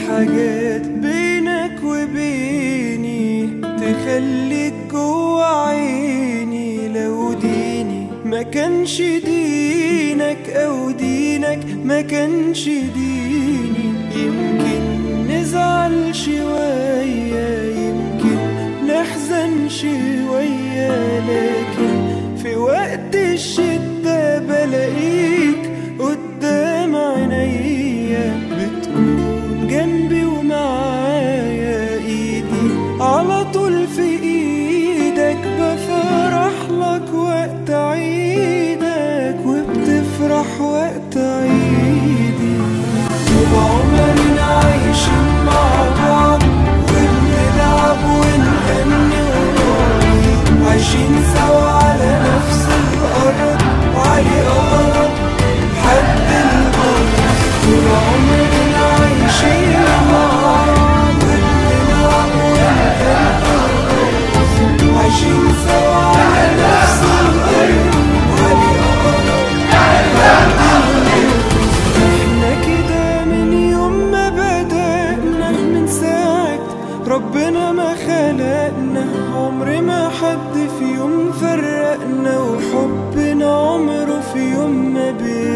حاجات بينك وبيني تخليك جوا عيني لو ديني ما كانش دينك او دينك ما كانش ديني يمكن نزعل شوية يمكن نحزن شوية لكن في وقت الشدة بلاقيك قدام عينيا بتكون جنبي ومعايا ايدي على طول في ايدك بفرح لك وقت عيدك وبتفرح وقت عيدي طول عمرنا عايشين مع بعض وبنلعب ونغني ونعيد عايشين سوا على نفس الأرض وعلي أقرب حد الأرض طول عمرنا عايشين مع بعض وبنلعب ونغني ونعيد عايشين سوا على نفس الأرض وعلي أقرب حد الأرض احنا كده من يوم ما بدأنا من ساعة ربنا ما خلقنا عمر ما حد في يوم فرقنا وحبنا عمره في يوم ما بين